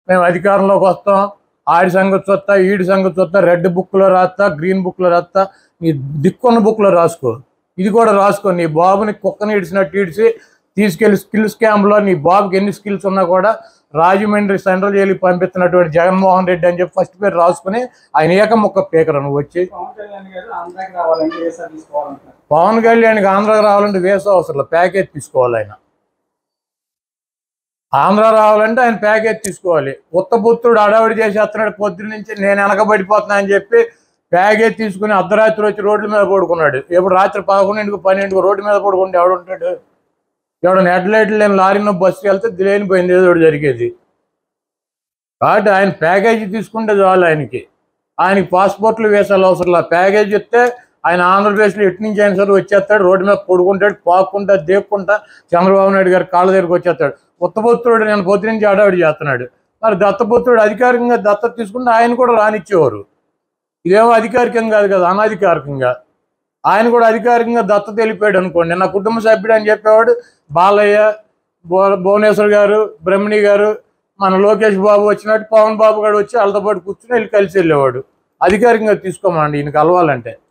మేము అధికారంలోకి వస్తాం ఆడి సంగతి చూస్తా ఈడి సంగతి చూస్తా రెడ్ బుక్లో రాస్తా గ్రీన్ బుక్లో రాస్తా నీ దిక్కున్న బుక్లో రాసుకో ఇది కూడా రాసుకో నీ బాబుని కుక్కని ఇడిచినట్టు ఇడిచి తీసుకెళ్లి స్కిల్ స్కామ్లో నీ బాబుకి ఎన్ని స్కిల్స్ ఉన్నా కూడా రాజమండ్రి సెంట్రల్ జైలుకి పంపిస్తున్నటువంటి జగన్మోహన్ రెడ్డి అని చెప్పి ఫస్ట్ పేరు రాసుకుని ఆయన ఏక ముక్క పీకరు నువ్వు వచ్చి పవన్ కళ్యాణ్ గారు ఆంధ్రాకి రావాలంటే ఏ సార్ తీసుకోవాలంటారు పవన్ కళ్యాణ్కి ఆంధ్రాకి రావాలంటే వేసే అవసరం లేదు. ప్యాకేజ్ తీసుకోవాలి ఆయన ఆంధ్ర రావాలంటే ఆయన ప్యాకేజ్ తీసుకోవాలి ఉత్తపుత్రుడు అడవిడి చేసేస్తున్నాడు పొద్దున్న నుంచి నేను వెనకబడిపోతున్నా అని చెప్పి ప్యాకేజ్ తీసుకుని అర్ధరాత్రి వచ్చి రోడ్ల మీద పడుకున్నాడు ఎప్పుడు రాత్రి పదకొండింటికి పన్నెండుకి రోడ్డు మీద పడుకుంటే ఎవడు ఉంటాడు ఎవడ హెడ్ లైట్లు లేని లారీలో బస్సుకి వెళ్తే లేనిపోయింది ఏదో ఒకటి జరిగేది కాబట్టి ఆయన ప్యాకేజీ తీసుకుంటే చాలు ఆయనకి ఆయనకి పాస్పోర్ట్లు వేసాలి అవసరం లేదు ప్యాకేజ్ ఇస్తే ఆయన ఆంధ్రప్రదేశ్లో ఎటు నుంచి అయినా సరే వచ్చేస్తాడు రోడ్డు మీద పడుకుంటాడు పాక్కుంటా దేక్కుంటా చంద్రబాబు నాయుడు గారి కాళ్ళ దగ్గరికి వచ్చేస్తాడు ఉత్తపుత్రుడు నేను పొద్దు నుంచి అడావిడి చేస్తున్నాడు మరి దత్తపుత్రుడు అధికారికంగా దత్తత తీసుకుంటే ఆయన కూడా రానిచ్చేవారు ఇదేమో అధికారికంగా కాదు కదా అనధికారికంగా ఆయన కూడా అధికారికంగా దత్తత వెళ్ళిపోయాడు అనుకోండి నా కుటుంబ సభ్యుడు అని చెప్పేవాడు బాలయ్య భువ భువనేశ్వర్ గారు బ్రహ్మణి గారు మన లోకేష్ బాబు వచ్చినట్టు పవన్ బాబు గారు వచ్చి వాళ్ళతో పాటు కూర్చుని వెళ్ళి కలిసి వెళ్ళేవాడు అధికారికంగా తీసుకోమండి ఈయనకి కలవాలంటే